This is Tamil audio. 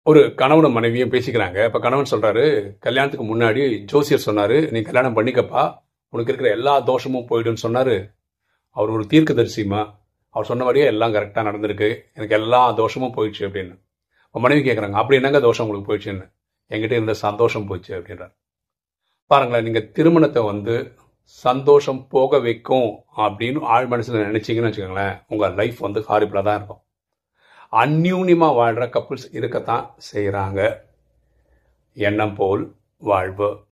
ஒரு கணவனும் மனைவியும் பேசிக்கிறாங்க இப்போ கணவன் சொல்றாரு கல்யாணத்துக்கு முன்னாடி ஜோசியர் சொன்னாரு நீ கல்யாணம் பண்ணிக்கப்பா உனக்கு இருக்கிற எல்லா தோஷமும் போயிடுன்னு சொன்னாரு அவர் ஒரு தீர்க்கதரிசிமா அவர் சொன்னபடியே எல்லாம் கரெக்டாக நடந்திருக்கு எனக்கு எல்லா தோஷமும் போயிடுச்சு அப்படின்னு இப்போ மனைவி கேட்குறாங்க அப்படி என்னங்க தோஷம் உங்களுக்கு போயிடுச்சுன்னு என்கிட்ட இருந்த சந்தோஷம் போச்சு அப்படின்றார் பாருங்களேன் நீங்கள் திருமணத்தை வந்து சந்தோஷம் போக வைக்கும் அப்படின்னு ஆழ் மனசில் நினைச்சீங்கன்னு வச்சுக்கோங்களேன் உங்கள் லைஃப் வந்து ஹாரிபிளாக தான் இருக்கும் அந்யூன்யமாக வாழ்கிற கப்புள்ஸ் இருக்கத்தான் செய்கிறாங்க எண்ணம் போல் வாழ்வு